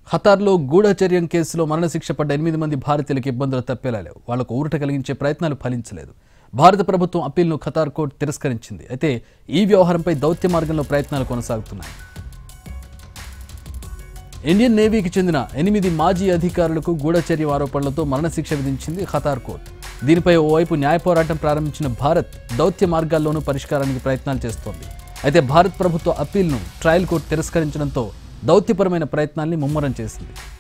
ఖతార్లో గూఢచర్యం కేసులో మరణశిక్ష పడ్డ ఎనిమిది మంది భారతీయులకు ఇబ్బందులు తప్పేలా లేవు వాళ్లకు ఊరట కలిగించే ప్రయత్నాలు ఫలించలేదు భారత ప్రభుత్వం అప్పీల్ను ఖతార్ కోర్టు తిరస్కరించింది అయితే ఈ వ్యవహారంపై దౌత్య మార్గంలో ప్రయత్నాలు కొనసాగుతున్నాయి ఇండియన్ నేవీకి చెందిన ఎనిమిది మాజీ అధికారులకు గూఢచర్య ఆరోపణలతో మరణశిక్ష విధించింది ఖతార్ కోర్టు దీనిపై ఓవైపు న్యాయ పోరాటం ప్రారంభించిన భారత్ దౌత్య మార్గాల్లోనూ పరిష్కారానికి ప్రయత్నాలు చేస్తోంది అయితే భారత్ ప్రభుత్వ అప్పీల్ను ట్రయల్ కోర్టు తిరస్కరించడంతో దౌత్యపరమైన ప్రయత్నాల్ని ముమ్మరం చేసింది